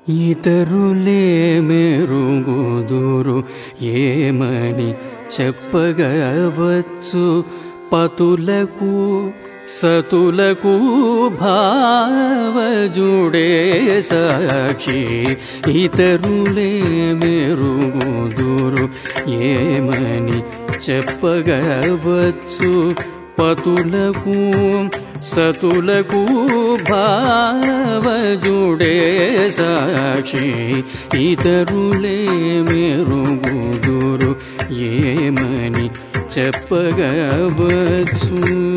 ఇతరులే మెరుగుదురు ఏమని చెప్పగవచ్చు పతులకు సతులకు భావజుడే సాక్షి ఇతరులే మెరుగుదురు ఏమని చెప్పగవచ్చు పతులకు సతులకు భావజుడే సాక్షి ఇతరులే మెరుగుదురు ఏమని చెప్పగవచ్చు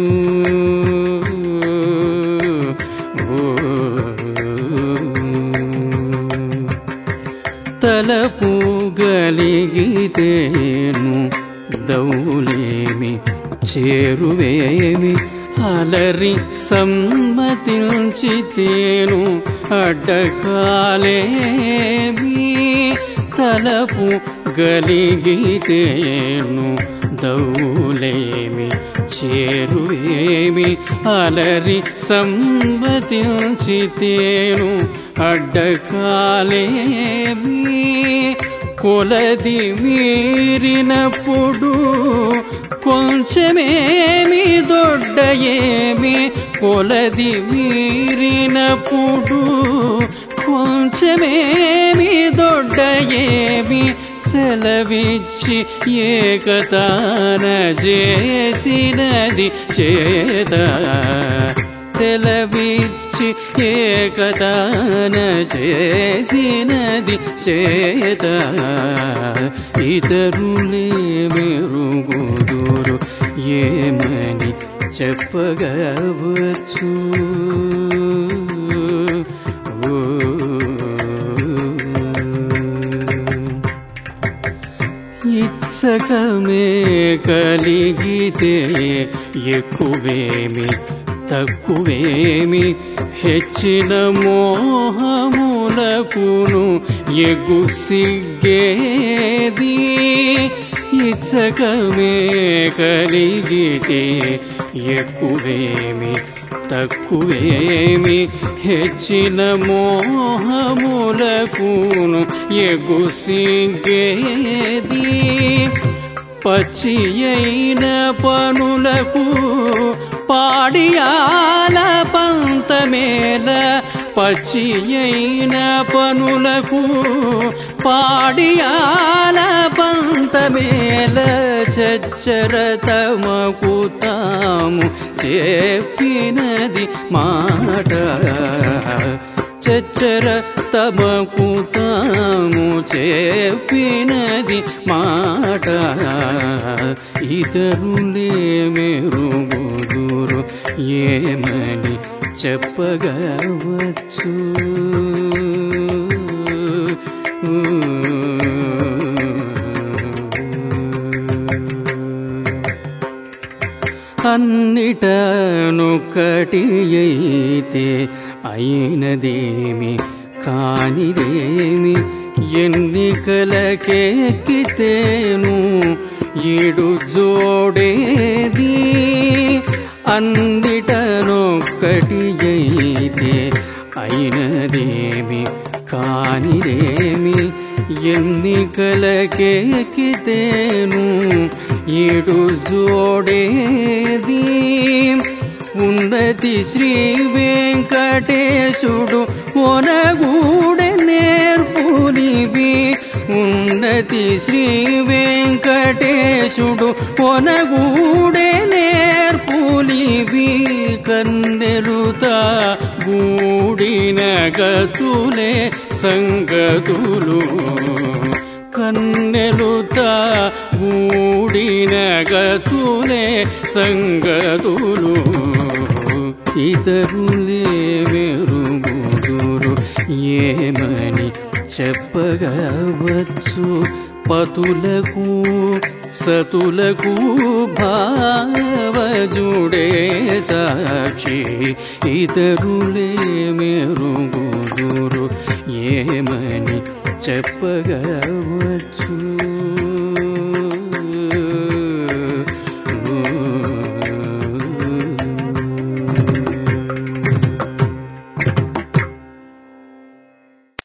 తలపు గలిగితేను దౌలేమి చేరువేమి అలరి సమ్మతించితేను అడ్డకాలేమి తలపు గలిగితేను దౌలేమి చేరువేమి అలరి సమ్మతించితేను అడ్డకాలేమి కొలది మీరినప్పుడు కొంచెమేమి దొడ్డయేమి కొలది మీరినప్పుడు కొంచెమేమి దొడ్డయేమి సెలవిచ్చి ఏకతాన చేసినది చేత సెలవిచ్చి ఏకతాన చేసినది చేత ఇతరులే మెరుగుదురు ఏమని చెప్పగవచ్చు ఇచ్చకమే కలిగితే ఎక్కువేమి తక్కువేమి హెచ్చిన మోహములకును ఎగు సిగ్గేది ఇచ్చకమే కలిగితే ఎక్కువేమి తక్కువేమి హెచ్చిన మోహములకును ఎగు సిగ్గేది పచ్చి అయిన పనులకు పాడియాల పంతమేల పచ్చి అయిన పనులకు పాడియాల పంతమేల చచ్చర తమకు తాము చెప్పినది మాట చచ్చర తమకు తాము చెప్పినది మాట ఇతరులే మెరుగుదురు ఏమని చెప్పగవచ్చు అన్నిటనొక్కటి అయితే అయినదేమి కానిదేమి ఎన్నికలకెక్కితేను ఏడు జోడేది అన్నిటనొక్కటి అయితే అయినదేమి కానిదేమి ఎన్నికలకెక్కితేను ఏడు జోడేది ఉన్నతి శ్రీ వెంకటేశుడు ఒనగూడె నేర్పునివి ఉన్నతి శ్రీ వెంకటేశుడు ఒనగూడె నేర్పులివి కన్నెలుతా గూడిన గతులే సంగతులు కన్నెలుతా గూడిన గతులే సంగతులు ఇతరులే మెరుగుదురు ఏమని చెప్పగవచ్చు పతులకు సతులకు భావజుడే సాక్షి ఇతరులే మెరుగుదురు ఏమని చెప్పగవచ్చు